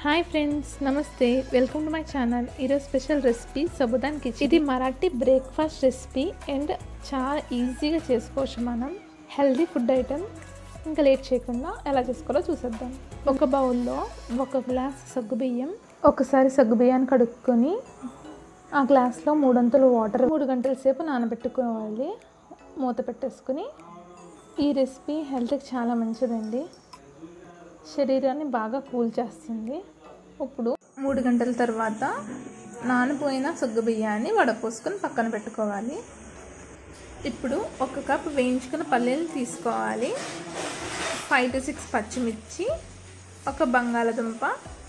hi friends నమస్తే welcome to my channel ఈరోజు special recipe sabudana కిచెన్ ఇది మరాఠీ బ్రేక్ఫాస్ట్ రెసిపీ అండ్ చాలా ఈజీగా చేసుకోవచ్చు మనం హెల్దీ ఫుడ్ ఐటెం ఇంకా లేట్ చేయకుండా ఎలా చేసుకోవాలో చూసేద్దాం ఒక బౌల్లో ఒక గ్లాస్ సగ్గుబియ్యం ఒకసారి సగ్గుబియ్యాన్ని కడుక్కొని ఆ గ్లాస్లో మూడొంతులు వాటర్ మూడు గంటల సేపు నానబెట్టుకోవాలి మూత పెట్టేసుకుని ఈ రెసిపీ హెల్త్కి చాలా మంచిదండి శరీరాన్ని బాగా కూల్ చేస్తుంది ఇప్పుడు మూడు గంటల తర్వాత నానిపోయిన సగ్గు బియ్యాన్ని వడపోసుకొని పక్కన పెట్టుకోవాలి ఇప్పుడు ఒక కప్ వేయించుకున్న పల్లీలు తీసుకోవాలి ఫైవ్ టు సిక్స్ పచ్చిమిర్చి ఒక బంగాళదుంప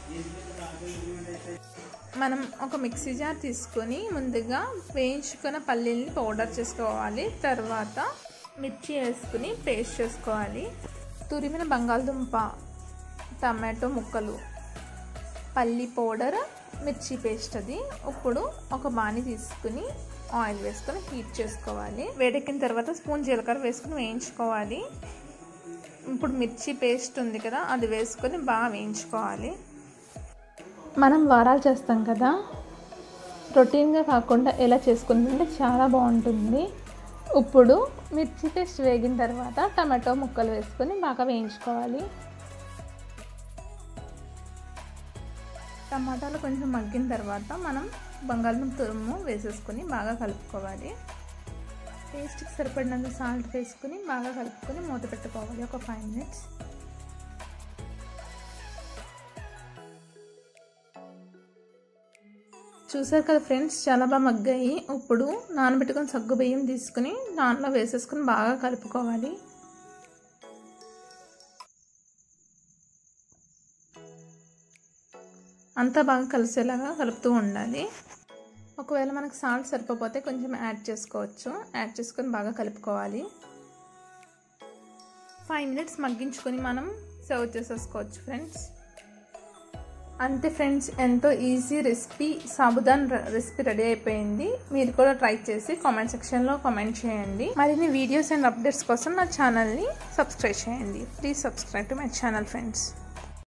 మనం ఒక మిక్సీ జార్ తీసుకొని ముందుగా వేయించుకున్న పల్లీల్ని పౌడర్ చేసుకోవాలి తర్వాత మిర్చి వేసుకుని పేస్ట్ చేసుకోవాలి తురిమిన బంగాళదుంప టమాటో ముక్కలు పల్లి పౌడర్ మిర్చి పేస్ట్ అది ఇప్పుడు ఒక బాణి తీసుకుని ఆయిల్ వేసుకొని హీట్ చేసుకోవాలి వేడెక్కిన తర్వాత స్పూన్ జీలకర్ర వేసుకుని వేయించుకోవాలి ఇప్పుడు మిర్చి పేస్ట్ ఉంది కదా అది వేసుకొని బాగా వేయించుకోవాలి మనం వారాలు చేస్తాం కదా రొటీన్గా కాకుండా ఎలా చేసుకుంటుంటే చాలా బాగుంటుంది ఇప్పుడు మిర్చి పేస్ట్ వేగిన తర్వాత టమాటో ముక్కలు వేసుకొని బాగా వేయించుకోవాలి టమాటాలు కొంచెం మగ్గిన తర్వాత మనం బంగాళదుంప తురుము వేసేసుకొని బాగా కలుపుకోవాలి టేస్ట్కి సరిపడినంత సాల్ట్ వేసుకుని బాగా కలుపుకొని మూత పెట్టుకోవాలి ఒక ఫైవ్ మినిట్స్ చూసారు కదా ఫ్రెండ్స్ చాలా బాగా మగ్గాయి ఇప్పుడు నానబెట్టుకుని సగ్గు బియ్యం తీసుకుని దాంట్లో వేసేసుకుని బాగా కలుపుకోవాలి అంతా బాగా కలిసేలాగా కలుపుతూ ఉండాలి ఒకవేళ మనకు సాల్ట్ సరిపోతే కొంచెం యాడ్ చేసుకోవచ్చు యాడ్ చేసుకొని బాగా కలుపుకోవాలి ఫైవ్ మినిట్స్ మగ్గించుకొని మనం సర్వ్ చేసేసుకోవచ్చు ఫ్రెండ్స్ అంతే ఫ్రెండ్స్ ఎంతో easy recipe sabudana recipe ready అయిపోయింది మీరు కూడా ట్రై చేసి కామెంట్ సెక్షన్లో కామెంట్ చేయండి మరిన్ని వీడియోస్ అండ్ అప్డేట్స్ కోసం నా ఛానల్ని సబ్స్క్రైబ్ చేయండి please subscribe to my channel friends